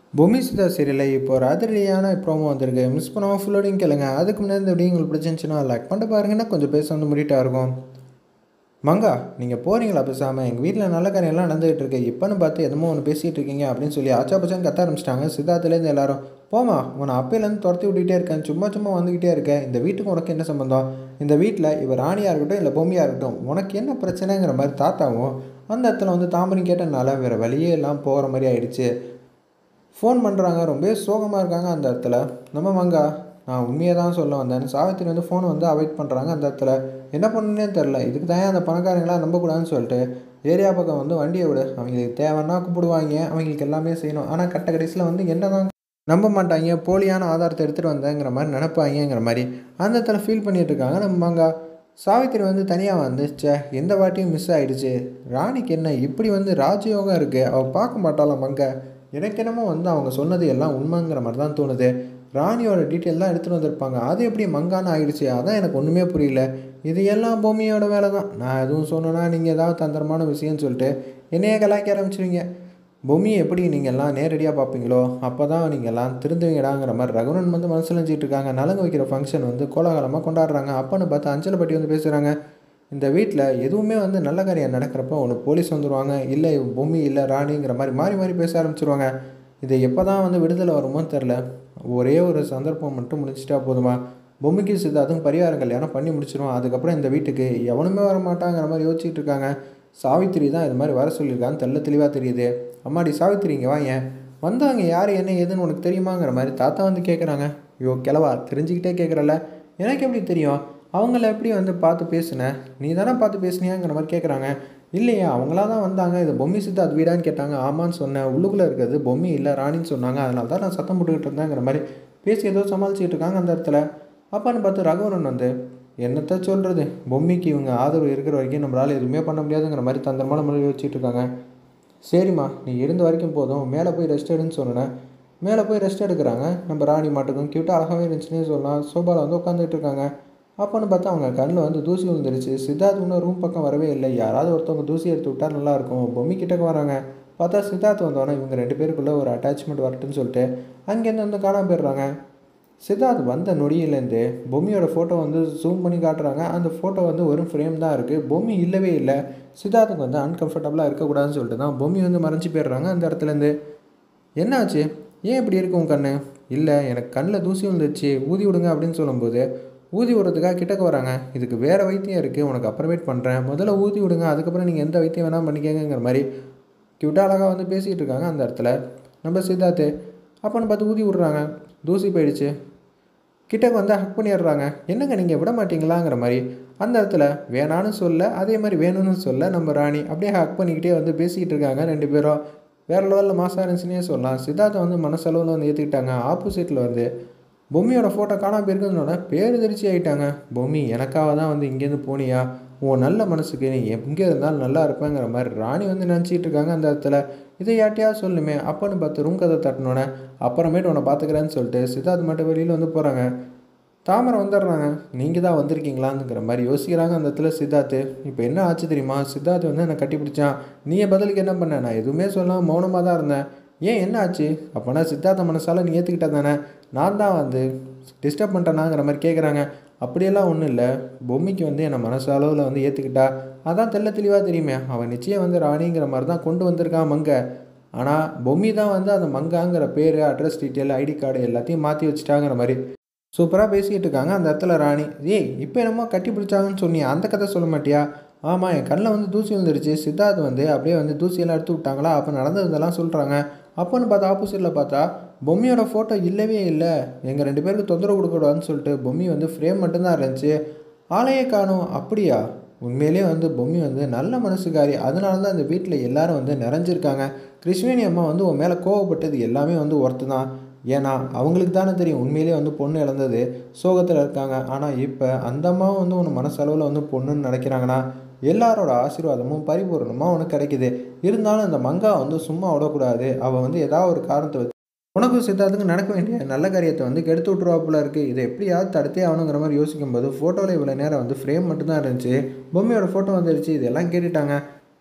பூமி சுதா சீரியலில் இப்போ ஒரு அதிரடியான ப்ரோமோ வந்திருக்கு மிஸ் பண்ணாமல் ஃபுல்லோடையும் கேளுங்க அதுக்கு முன்னாடி இந்த வீடியோ உங்களுக்கு பிடிச்சிருந்துச்சுன்னா லைக் பண்ணிட்டு பாருங்கன்னா கொஞ்சம் பேச வந்து முடிட்டா இருக்கும் மங்கா நீங்கள் போகிறீங்களா பேசாமல் எங்கள் வீட்டில் நல்ல காரியம்லாம் நடந்துகிட்டு இருக்கு இப்போன்னு பார்த்து என்னமோ ஒன்று பேசிகிட்டு இருக்கீங்க அப்படின்னு சொல்லி ஆச்சா பச்சான்னு கத்த ஆரம்பிச்சிட்டாங்க சித்தார்த்துலேருந்து எல்லாரும் போமா உன்னை அப்பையிலேருந்து துரத்தி விட்டுக்கிட்டே இருக்கேன் சும்மா சும்மா வந்துக்கிட்டே இருக்கேன் இந்த வீட்டுக்கு உனக்கு என்ன சம்மந்தம் இந்த வீட்டில் இவர் ராணியாக இருக்கட்டும் இல்லை பொம்மையாக இருக்கட்டும் உனக்கு என்ன பிரச்சனைங்கிற மாதிரி தாத்தாவும் அந்த இடத்துல வந்து தாம்பரம் கேட்டனால வேறு வழியே எல்லாம் போகிற மாதிரி ஆயிடுச்சு ஃபோன் பண்ணுறாங்க ரொம்பவே சோகமாக இருக்காங்க அந்த இடத்துல நம்ம மங்கா நான் உண்மையை தான் சொல்ல வந்தேன் சாவித்திரி வந்து ஃபோனை வந்து அவாய்ட் பண்ணுறாங்க அந்த இடத்துல என்ன பண்ணணுன்னே தெரில இதுக்கு தான் அந்த பணக்காரங்களாம் நம்பக்கூடாதுன்னு சொல்லிட்டு ஏரியா பக்கம் வந்து வண்டியை விடு அவங்களுக்கு தேவைன்னா கூப்பிடுவாங்க அவங்களுக்கு எல்லாமே செய்யணும் ஆனால் கட்ட கடைசியில் வந்து என்ன தான் நம்ப மாட்டாங்க போலியான ஆதாரத்தை எடுத்துகிட்டு வந்தேங்கிற மாதிரி நினைப்பாங்கங்கிற மாதிரி அந்த இடத்துல ஃபீல் பண்ணிட்டு இருக்காங்க நம்ம மங்கா சாவித்திரி வந்து தனியாக வந்து ச்சே எந்த வாட்டியும் மிஸ் ஆகிடுச்சு ராணிக்கு என்ன இப்படி வந்து ராஜயோகம் இருக்குது அவள் பார்க்க மாட்டாளாம் மங்க எனக்கு என்னமோ வந்து அவங்க சொன்னது எல்லாம் உண்மைங்கிற மாதிரி தான் தோணுது ராணியோட டீட்டெயில் தான் எடுத்துகிட்டு வந்திருப்பாங்க அது எப்படி மங்கான்னு ஆயிடுச்சு அதான் எனக்கு ஒன்றுமே புரியல இது எல்லாம் பூமியோட வேலை தான் நான் எதுவும் சொன்னேன்னா நீங்கள் ஏதாவது தந்திரமான விஷயம்னு சொல்லிட்டு என்னையே கலாய்க்க ஆரம்பிச்சிருவீங்க பூமியை எப்படி நீங்கள் எல்லாம் நேரடியாக பார்ப்பீங்களோ அப்போ தான் நீங்கள் எல்லாம் திருந்துவீங்கடாங்கிற மாதிரி ரகுணன் வந்து மனசில் நினச்சிட்டு இருக்காங்க நலங்கு வைக்கிற ஃபங்க்ஷன் வந்து கோலாகலமாக கொண்டாடுறாங்க அப்பன்னு பார்த்து அஞ்சலப்பட்டி வந்து பேசுகிறாங்க இந்த வீட்டில் எதுவுமே வந்து நல்ல காரியம் நடக்கிறப்ப ஒன்று போலீஸ் வந்துடுவாங்க இல்லை பொம்மி இல்லை ராணிங்கிற மாதிரி மாறி மாறி பேச ஆரம்பிச்சிருவாங்க இது எப்போ தான் வந்து விடுதலை வருமோன்னு தெரில ஒரே ஒரு சந்தர்ப்பம் மட்டும் முடிச்சிட்டா போதுமா பொம்மைக்கு சித்தார்த்தும் பரிகார கல்யாணம் பண்ணி முடிச்சிருவோம் அதுக்கப்புறம் இந்த வீட்டுக்கு எவனுமே வர மாட்டாங்கிற மாதிரி யோசிச்சுட்டு இருக்காங்க சாவித்திரி தான் இது மாதிரி வர சொல்லியிருக்கான்னு தெல்ல தெளிவாக தெரியுது அம்மாடி சாவித்திரி இங்கே வாங்க வந்தாங்க யார் என்ன ஏதுன்னு உனக்கு தெரியுமாங்கிற மாதிரி தாத்தா வந்து கேட்குறாங்க ஐயோ கிளவா தெரிஞ்சுக்கிட்டே கேட்குறல எனக்கு எப்படி தெரியும் அவங்கள எப்படி வந்து பார்த்து பேசுனேன் நீ தானே பார்த்து பேசுனியாங்கிற மாதிரி கேட்குறாங்க இல்லையா அவங்களா தான் வந்தாங்க இது பொம்மி சித்தா அது வீடான்னு கேட்டாங்க ஆமான்னு சொன்னேன் உள்ளுக்குள்ளே இருக்கிறது பொம்மி இல்லை ராணின்னு சொன்னாங்க அதனால தான் நான் சத்தம் போட்டுக்கிட்டு இருந்தேங்கிற மாதிரி பேசி ஏதோ சமாளிச்சுட்டு இருக்காங்க அந்த இடத்துல அப்பான்னு பார்த்து ரகுவரன் வந்து என்னத்த சொல்கிறது பொம்மிக்கு இவங்க ஆதரவு இருக்கிற வரைக்கும் நம்மளால் எதுவுமே பண்ண முடியாதுங்கிற மாதிரி தந்திரமான முறையில் வச்சுட்டு இருக்காங்க சரிம்மா நீ இருந்த வரைக்கும் போதும் மேலே போய் ரெஸ்ட் எடுன்னு சொன்னேன் மேலே போய் ரெஸ்ட் எடுக்கிறாங்க நம்ம ராணி மாட்டுக்கும் க்யூட்டாக அழகாகவே இருந்துச்சுன்னே சொல்லலாம் சோபாவில் வந்து உட்காந்துட்டு இருக்காங்க அப்போன்னு பார்த்தா அவங்க கண்ணில் வந்து தூசி விழுந்துருச்சு சித்தார்த் இன்னும் ரூம் பக்கம் வரவே இல்லை யாராவது ஒருத்தவங்க தூசி எடுத்து விட்டா நல்லாயிருக்கும் பொம்மி கிட்டக்கு வராங்க பார்த்தா சித்தார்த் வந்தோடனே இவங்க ரெண்டு பேருக்குள்ளே ஒரு அட்டாச்மெண்ட் வரட்டுன்னு சொல்லிட்டு அங்கேருந்து வந்து காணாம போயிடுறாங்க சித்தார்த் வந்த நொடியிலேருந்து பொம்மியோட ஃபோட்டோ வந்து ஜூம் பண்ணி காட்டுறாங்க அந்த ஃபோட்டோ வந்து வெறும் ஃப்ரேம் தான் இருக்குது பொம்மி இல்லவே இல்லை சித்தார்த்துக்கு வந்து அன்கம்ஃபர்டபுளாக இருக்கக்கூடாதுன்னு சொல்லிட்டு தான் பொம்மி வந்து மறைஞ்சு போயிடுறாங்க அந்த இடத்துலேருந்து என்னாச்சு ஏன் இப்படி இருக்கு உன் கண்ணு இல்லை எனக்கு கண்ணில் தூசி விழுந்துச்சு ஊதி விடுங்க அப்படின்னு சொல்லும்போது ஊதி விடுறதுக்காக கிட்டக்க வராங்க இதுக்கு வேறு வைத்தியம் இருக்குது உனக்கு அப்புறமேட் பண்ணுறேன் முதல்ல ஊதி விடுங்க அதுக்கப்புறம் நீங்கள் எந்த வைத்தியம் வேணால் பண்ணிக்கங்கிற மாதிரி க்யூட்டாக அழகாக வந்து பேசிகிட்டு இருக்காங்க அந்த இடத்துல நம்ம சித்தார்த்து அப்போன்னு பார்த்து ஊதி விட்றாங்க தூசி போயிடுச்சு கிட்டக்கு வந்து ஹக் பண்ணிடுறாங்க என்னங்க நீங்கள் விட மாட்டீங்களாங்கிற மாதிரி அந்த இடத்துல வேணான்னு சொல்ல அதே மாதிரி வேணும்னு சொல்ல நம்ம ராணி அப்படியே ஹக் பண்ணிக்கிட்டே வந்து பேசிக்கிட்டு இருக்காங்க ரெண்டு பேரும் வேறு லெவலில் மாசாக இருந்துச்சுன்னே சொல்லலாம் சித்தார்த்தை வந்து மனசளவில் வந்து ஏற்றுக்கிட்டாங்க ஆப்போசிட்டில் வந்து பொம்மியோட ஃபோட்டோ காணாம போயிருக்குன்னு பேருதிர்ச்சி ஆகிட்டாங்க பொம்மி எனக்காக தான் வந்து இங்கேருந்து போனியா உன் நல்ல மனசுக்கு நீ எங்கே இருந்தாலும் நல்லா இருப்பேங்கிற மாதிரி ராணி வந்து நினச்சிட்டு இருக்காங்க அந்த இடத்துல இதை யார்ட்டையா சொல்லுமே அப்பன்னு பார்த்து ரூம் கதை தட்டினோன்னே அப்புறமேட்டு உன்னை பார்த்துக்கிறேன்னு சொல்லிட்டு சித்தார்த் மட்டும் வெளியில் வந்து போகிறாங்க தாமரை வந்துடுறாங்க நீங்கள் தான் வந்திருக்கீங்களாங்கிற மாதிரி யோசிக்கிறாங்க அந்த இடத்துல சித்தார்த்து இப்போ என்ன ஆச்சு தெரியுமா சித்தார்த் வந்து என்னை கட்டி பிடிச்சான் நீ பதிலுக்கு என்ன பண்ண நான் எதுவுமே சொல்லாமல் மௌனமாக தான் இருந்தேன் ஏன் என்ன ஆச்சு அப்போனா சித்தார்த்த மனசால நீ ஏற்றுக்கிட்டா தானே நான் தான் வந்து டிஸ்டர்ப் பண்ணிட்டேனாங்கிற மாதிரி கேட்குறாங்க அப்படியெல்லாம் ஒன்றும் இல்லை பொம்மிக்கு வந்து என்னை மனசளவில் வந்து ஏற்றுக்கிட்டா அதான் தெல்ல தெளிவாக தெரியுமே அவன் நிச்சயம் வந்து ராணிங்கிற மாதிரி தான் கொண்டு வந்திருக்கான் மங்க ஆனால் பொம்மி தான் வந்து அந்த மங்காங்கிற பேர் அட்ரஸ் டீட்டெயில் ஐடி கார்டு எல்லாத்தையும் மாற்றி வச்சுட்டாங்கிற மாதிரி சூப்பராக பேசிக்கிட்டு இருக்காங்க அந்த இடத்துல ராணி ஏய் இப்போ என்னமோ கட்டி பிடிச்சாங்கன்னு சொன்னி அந்த கதை சொல்ல மாட்டியா ஆமாம் என் கண்ணில் வந்து தூசி வந்துருச்சு சித்தார்த் வந்து அப்படியே வந்து தூசியெல்லாம் எடுத்து விட்டாங்களா அப்போ நடந்ததெல்லாம் சொல்கிறாங்க அப்போன்னு பார்த்தா ஆப்போசிட்டில் பார்த்தா பொம்மியோட ஃபோட்டோ இல்லவே இல்லை எங்கள் ரெண்டு பேருக்கு தொந்தரவு கொடுக்கக்கூடாதுன்னு சொல்லிட்டு பொம்மி வந்து ஃப்ரேம் மட்டும்தான் இருந்துச்சு ஆளையே காணும் அப்படியா உண்மையிலேயே வந்து பொம்மி வந்து நல்ல மனசுக்காரி அதனால தான் இந்த வீட்டில் எல்லாரும் வந்து நிறைஞ்சிருக்காங்க கிருஷ்வேணி அம்மா வந்து உன் மேலே கோவப்பட்டது எல்லாமே வந்து ஒருத்து தான் ஏன்னா அவங்களுக்கு தானே தெரியும் உண்மையிலேயே வந்து பொண்ணு இழந்தது சோகத்தில் இருக்காங்க ஆனால் இப்போ அந்த அம்மாவும் வந்து உன் மனசளவில் வந்து பொண்ணுன்னு நினைக்கிறாங்கன்னா எல்லாரோட ஆசீர்வாதமும் பரிபூர்ணமாக உனக்கு கிடைக்குது இருந்தாலும் இந்த மங்கா வந்து சும்மா விடக்கூடாது அவள் வந்து ஏதாவது ஒரு காரணத்தை வச்சு உனக்கும் சித்தார்த்துக்கு நடக்க வேண்டிய நல்ல காரியத்தை வந்து கெடுத்து விட்ருவாப்புல இருக்குது இதை எப்படியாவது தடுத்தே ஆகணுங்கிற மாதிரி யோசிக்கும் போது ஃபோட்டோவில் இவ்வளோ நேரம் வந்து ஃப்ரேம் மட்டும்தான் இருந்துச்சு பொம்மையோட ஃபோட்டோ வந்துருச்சு இதெல்லாம் கேட்டுட்டாங்க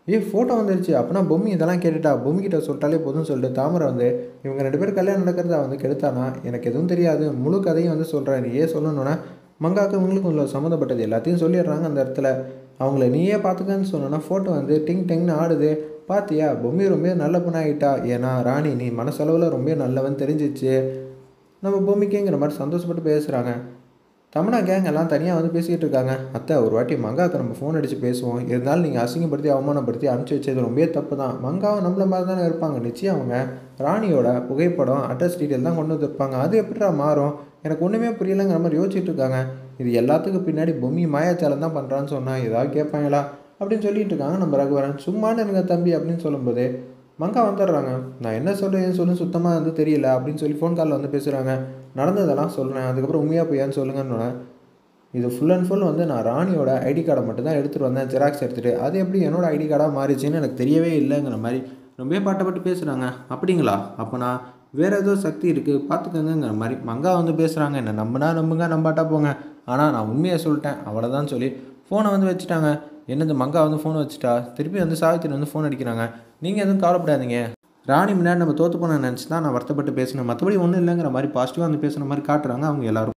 ஏய் ஃபோட்டோ வந்துருச்சு அப்படின்னா பொம்மி இதெல்லாம் கேட்டுட்டா பொம்மி கிட்ட சொல்லிட்டாலே போதும்னு சொல்லிட்டு தாமரை வந்து இவங்க ரெண்டு பேரும் கல்யாணம் நடக்கிறதா வந்து கெடுத்தானா எனக்கு எதுவும் தெரியாது முழு கதையும் வந்து சொல்கிறேன் நீ ஏன் சொல்லணுன்னா மங்காக்கு இவங்களுக்கு உள்ள சம்மந்தப்பட்டது எல்லாத்தையும் சொல்லிடுறாங்க அந்த இடத்துல அவங்கள நீயே பார்த்துக்கன்னு சொன்னோன்னா ஃபோட்டோ வந்து டிங் டெங்னு ஆடுது பாத்தியா பொம்மி ரொம்ப நல்ல பொண்ணாகிட்டா ஏன்னா ராணி நீ மனசளவில் ரொம்ப நல்லவன் தெரிஞ்சிச்சு நம்ம பொம்மிக்குங்கிற மாதிரி சந்தோஷப்பட்டு பேசுகிறாங்க தமனா கேங் எல்லாம் தனியாக வந்து பேசிக்கிட்டு இருக்காங்க அத்தை ஒரு வாட்டி மங்காவுக்கு நம்ம ஃபோன் அடித்து பேசுவோம் இருந்தாலும் நீங்கள் அசிங்கப்படுத்தி அவமானப்படுத்தி அனுப்பிச்சி வச்சது ரொம்பவே தப்பு தான் மங்காவும் நம்மள மாதிரி தானே இருப்பாங்க நிச்சயம் அவங்க ராணியோட புகைப்படம் அட்ரஸ் டீட்டெயில் தான் கொண்டு வந்திருப்பாங்க அது எப்படிடா மாறும் எனக்கு ஒன்றுமே புரியலைங்கிற மாதிரி யோசிச்சுட்டு இருக்காங்க இது எல்லாத்துக்கும் பின்னாடி பொம்மி மாயாச்சாலம் தான் பண்ணுறான்னு சொன்னால் ஏதாவது கேட்பாங்களா அப்படின்னு சொல்லிட்டு இருக்காங்க நம்ம ரகுவரன் சும்மானு இருங்க தம்பி அப்படின்னு சொல்லும்போது மங்கா வந்துடுறாங்க நான் என்ன சொல்கிறேன் சொல்லு சுத்தமாக வந்து தெரியல அப்படின்னு சொல்லி ஃபோன் காலில் வந்து பேசுகிறாங்க நடந்ததெல்லாம் சொல்கிறேன் அதுக்கப்புறம் உண்மையாக பொய்யான்னு சொல்லுங்கன்னு இது ஃபுல் அண்ட் ஃபுல் வந்து நான் ராணியோட ஐடி கார்டை மட்டும் தான் எடுத்துகிட்டு வந்தேன் ஜெராக்ஸ் எடுத்துகிட்டு அது எப்படி என்னோட ஐடி கார்டாக மாறிச்சுன்னு எனக்கு தெரியவே இல்லைங்கிற மாதிரி ரொம்ப பாட்டப்பட்டு பேசுகிறாங்க அப்படிங்களா அப்போ நான் வேறு ஏதோ சக்தி இருக்குது பார்த்துக்கோங்கிற மாதிரி மங்கா வந்து பேசுகிறாங்க என்ன நம்பினா நம்புங்க நம்பாட்டா போங்க ஆனால் நான் உண்மையை சொல்லிட்டேன் அவ்வளோதான் சொல்லி ஃபோனை வந்து வச்சுட்டாங்க என்னது மங்கா வந்து ஃபோனை வச்சுட்டா திருப்பி வந்து சாவித்திரி வந்து ஃபோன் அடிக்கிறாங்க நீங்கள் எதுவும் கவலைப்படாதீங்க ராணி முன்னாடி நம்ம தோற்று போன நினச்சி தான் நான் வருத்தப்பட்டு பேசினேன் மற்றபடி ஒன்றும் இல்லைங்கிற மாதிரி பாசிட்டிவாக வந்து பேசுன மாதிரி காட்டுறாங்க அவங்க எல்லாரும்